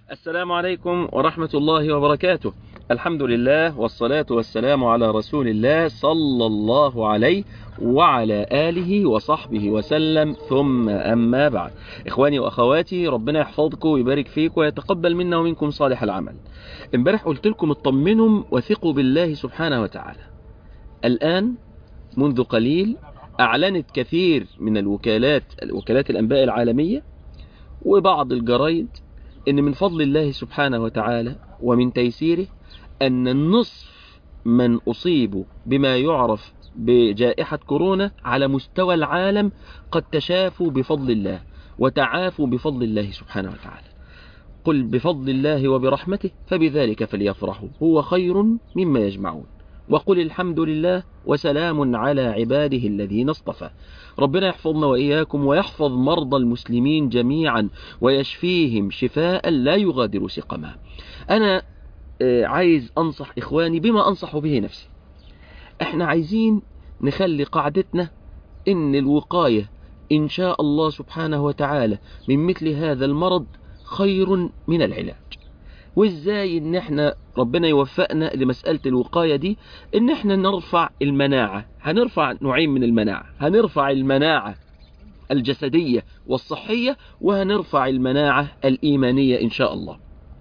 السلام عليكم ورحمة الله وبركاته الحمد لله والصلاة والسلام على رسول الله صلى الله عليه وعلى آله وصحبه وسلم ثم أما بعد إخواني وأخواتي ربنا يحفظكم ويبارك فيكم ويتقبل منا ومنكم صالح العمل امبارح قلت لكم اطمنوا وثقوا بالله سبحانه وتعالى الآن منذ قليل أعلنت كثير من الوكالات وكالات الأنباء العالمية وبعض الجرايد ان من فضل الله سبحانه وتعالى ومن تيسيره ان النصف من اصيبوا بما يعرف بجائحة كورونا على مستوى العالم قد تشافوا بفضل الله وتعافوا بفضل الله سبحانه وتعالى قل بفضل الله وبرحمته فبذلك فليفرحوا هو خير مما يجمعون وقل الحمد لله وسلام على عباده الذين اصطفى ربنا يحفظنا وإياكم ويحفظ مرضى المسلمين جميعا ويشفيهم شفاء لا يغادر سقما أنا عايز أنصح إخواني بما أنصح به نفسي احنا عايزين نخلي قاعدتنا إن الوقاية إن شاء الله سبحانه وتعالى من مثل هذا المرض خير من العلاج وازاي ان احنا ربنا يوفقنا لمسألة الوقاية دي ان احنا نرفع المناعة هنرفع نوعين من المناعة هنرفع المناعة الجسدية والصحية وهنرفع المناعة الإيمانية إن شاء الله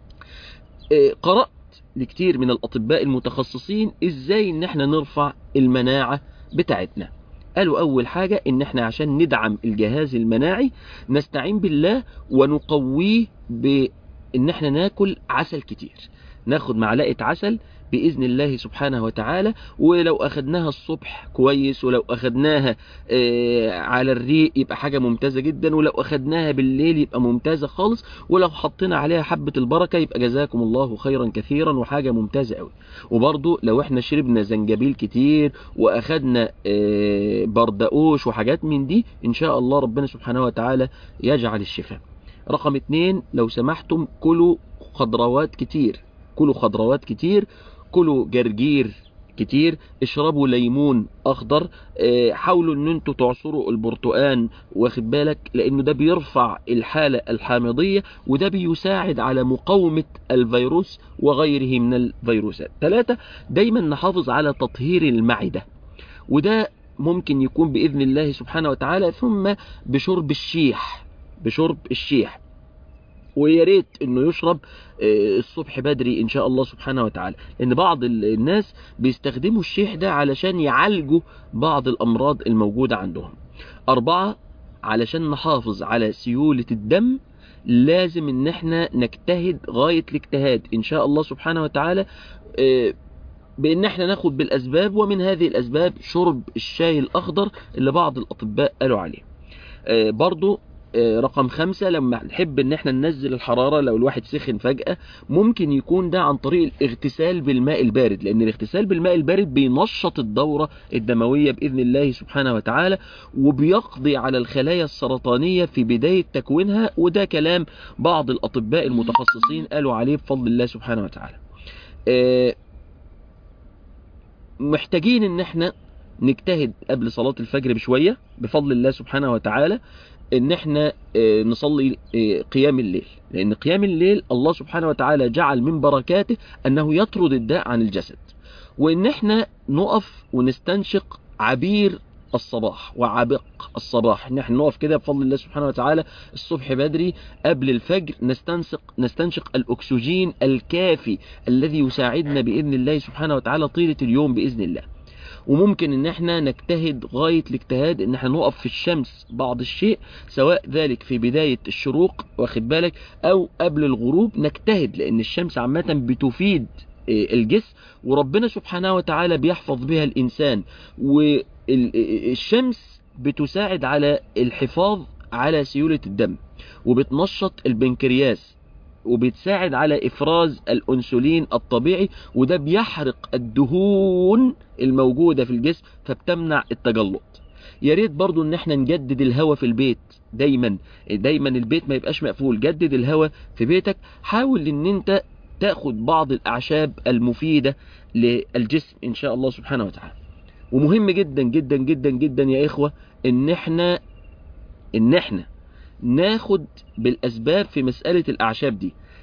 قرأت لكتير من الأطباء المتخصصين إزاي إن احنا نرفع المناعة بتاعتنا قالوا أول حاجة إن احنا عشان ندعم الجهاز المناعي نستعين بالله ونقويه ب ان احنا ناكل عسل كتير ناخد معلقة عسل بإذن الله سبحانه وتعالى ولو أخدناها الصبح كويس ولو أخدناها آه على الريق يبقى حاجة ممتازة جدا ولو أخدناها بالليل يبقى ممتازة خالص ولو حطينا عليها حبة البركة يبقى جزاكم الله خيرا كثيرا وحاجة ممتازة قوي وبرضو لو احنا شربنا زنجبيل كتير وأخدنا آه بردقوش وحاجات من دي إن شاء الله ربنا سبحانه وتعالى يجعل الشفاء رقم اتنين لو سمحتم كلوا خضروات كتير كلوا خضروات كتير كلوا جرجير كتير اشربوا ليمون اخضر اه حاولوا ان انتوا تعصروا البرتقان واخد بالك لانه ده بيرفع الحالة الحامضية وده بيساعد على مقاومة الفيروس وغيره من الفيروسات ثلاثة دايما نحافظ على تطهير المعدة وده ممكن يكون بإذن الله سبحانه وتعالى ثم بشرب الشيح بشرب الشيح ويا ريت انه يشرب الصبح بدري ان شاء الله سبحانه وتعالى لان بعض الناس بيستخدموا الشيح ده علشان يعالجوا بعض الامراض الموجودة عندهم اربعة علشان نحافظ على سيولة الدم لازم ان احنا نجتهد غاية الاجتهاد ان شاء الله سبحانه وتعالى بان احنا ناخد بالاسباب ومن هذه الاسباب شرب الشاي الاخضر اللي بعض الاطباء قالوا عليه برضو رقم خمسة لما نحب ان احنا ننزل الحرارة لو الواحد سخن فجأة ممكن يكون ده عن طريق الاغتسال بالماء البارد لان الاغتسال بالماء البارد بينشط الدورة الدموية باذن الله سبحانه وتعالى وبيقضي على الخلايا السرطانية في بداية تكوينها وده كلام بعض الاطباء المتخصصين قالوا عليه بفضل الله سبحانه وتعالى محتاجين ان احنا نجتهد قبل صلاة الفجر بشوية بفضل الله سبحانه وتعالى ان احنا نصلي قيام الليل لان قيام الليل الله سبحانه وتعالى جعل من بركاته انه يطرد الداء عن الجسد وان احنا نقف ونستنشق عبير الصباح وعبق الصباح ان احنا نقف كده بفضل الله سبحانه وتعالى الصبح بدري قبل الفجر نستنشق نستنشق الاكسجين الكافي الذي يساعدنا باذن الله سبحانه وتعالى طيله اليوم باذن الله وممكن ان احنا نجتهد غاية الاجتهاد ان احنا نقف في الشمس بعض الشيء سواء ذلك في بداية الشروق واخد بالك او قبل الغروب نجتهد لان الشمس عامة بتفيد الجسم وربنا سبحانه وتعالى بيحفظ بها الانسان والشمس بتساعد على الحفاظ على سيولة الدم وبتنشط البنكرياس وبتساعد على افراز الانسولين الطبيعي وده بيحرق الدهون الموجودة في الجسم فبتمنع التجلط يا ريت برضو ان احنا نجدد الهواء في البيت دايما دايما البيت ما يبقاش مقفول جدد الهواء في بيتك حاول ان انت تاخد بعض الاعشاب المفيدة للجسم ان شاء الله سبحانه وتعالى ومهم جدا جدا جدا جدا يا اخوة ان احنا ان احنا ناخد بالاسباب في مسألة الاعشاب دي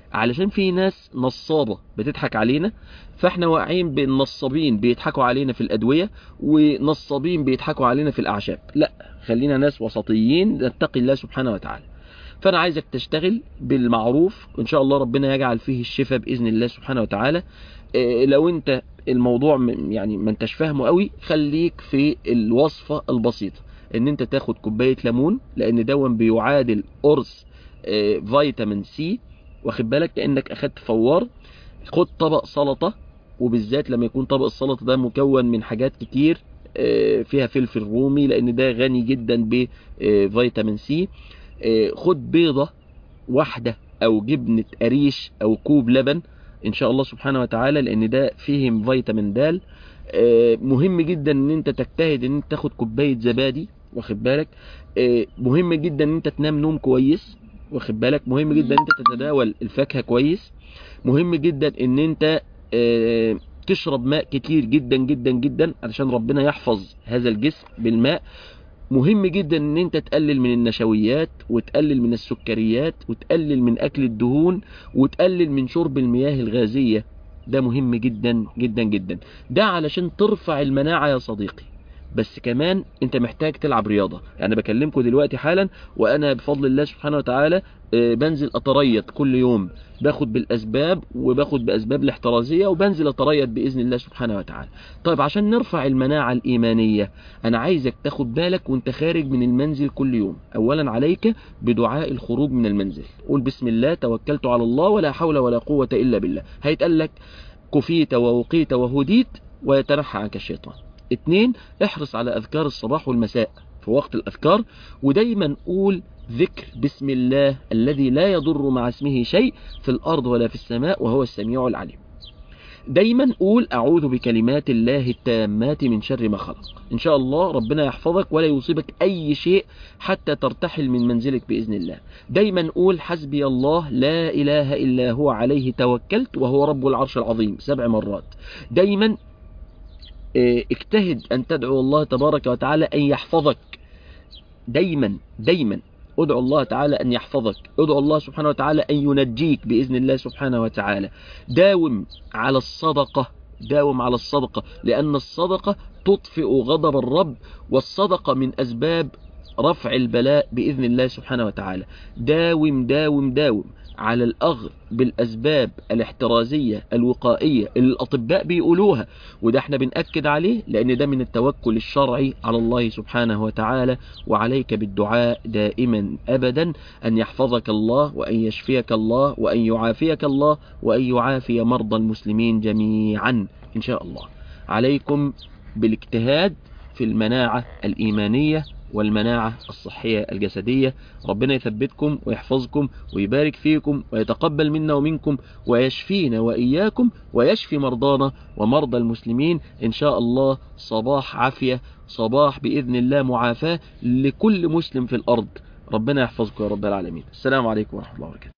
علشان في ناس نصابة بتضحك علينا فاحنا واقعين بالنصابين بيضحكوا علينا في الأدوية ونصابين بيضحكوا علينا في الأعشاب لا خلينا ناس وسطيين نتقي الله سبحانه وتعالى فأنا عايزك تشتغل بالمعروف وإن شاء الله ربنا يجعل فيه الشفاء بإذن الله سبحانه وتعالى إيه، لو انت الموضوع م- يعني ما انتش فاهمه قوي خليك في الوصفة البسيطة ان انت تاخد كوباية ليمون لان دون بيعادل قرص آه، فيتامين سي واخد بالك كأنك اخدت فوار خد طبق سلطة وبالذات لما يكون طبق السلطة ده مكون من حاجات كتير آه، فيها فلفل رومي لان ده غني جدا بفيتامين سي آه، خد بيضة واحدة او جبنة قريش او كوب لبن ان شاء الله سبحانه وتعالى لان ده فيه فيتامين د آه، مهم جدا ان انت تجتهد ان انت تاخد كوبايه زبادي واخد بالك آه، مهم جدا ان انت تنام نوم كويس واخد بالك مهم جدا ان انت تتداول الفاكهه كويس مهم جدا ان انت آه، تشرب ماء كتير جدا جدا جدا علشان ربنا يحفظ هذا الجسم بالماء مهم جدا ان انت تقلل من النشويات وتقلل من السكريات وتقلل من اكل الدهون وتقلل من شرب المياه الغازية ده مهم جدا جدا جدا ده علشان ترفع المناعة يا صديقي بس كمان انت محتاج تلعب رياضة يعني بكلمكم دلوقتي حالا وانا بفضل الله سبحانه وتعالى آه، بنزل اتريض كل يوم باخد بالاسباب وباخد باسباب الاحترازية وبنزل اتريض باذن الله سبحانه وتعالى طيب عشان نرفع المناعة الايمانية انا عايزك تاخد بالك وانت خارج من المنزل كل يوم اولا عليك بدعاء الخروج من المنزل قول بسم الله توكلت على الله ولا حول ولا قوة الا بالله هيتقال لك كفيت ووقيت وهديت ويتنحى عنك الشيطان اتنين احرص على اذكار الصباح والمساء في وقت الاذكار ودايما قول ذكر بسم الله الذي لا يضر مع اسمه شيء في الارض ولا في السماء وهو السميع العليم دايما قول اعوذ بكلمات الله التامات من شر ما خلق ان شاء الله ربنا يحفظك ولا يصيبك اي شيء حتى ترتحل من منزلك باذن الله دايما قول حسبي الله لا اله الا هو عليه توكلت وهو رب العرش العظيم سبع مرات دايما اه، اجتهد ان تدعو الله تبارك وتعالى ان يحفظك دايما دايما ادعو الله تعالى ان يحفظك ادعو الله سبحانه وتعالى ان ينجيك باذن الله سبحانه وتعالى داوم على الصدقه داوم على الصدقه لان الصدقه تطفئ غضب الرب والصدقه من اسباب رفع البلاء باذن الله سبحانه وتعالى داوم داوم داوم على الأخذ بالأسباب الاحترازية الوقائية اللي الأطباء بيقولوها وده احنا بنأكد عليه لأن ده من التوكل الشرعي على الله سبحانه وتعالى وعليك بالدعاء دائما أبدا أن يحفظك الله وأن يشفيك الله وأن يعافيك الله وأن يعافي مرضى المسلمين جميعا إن شاء الله عليكم بالاجتهاد في المناعة الإيمانية والمناعة الصحية الجسدية ربنا يثبتكم ويحفظكم ويبارك فيكم ويتقبل منا ومنكم ويشفينا وإياكم ويشفي مرضانا ومرضى المسلمين إن شاء الله صباح عافية صباح بإذن الله معافاة لكل مسلم في الأرض ربنا يحفظكم يا رب العالمين السلام عليكم ورحمة الله وبركاته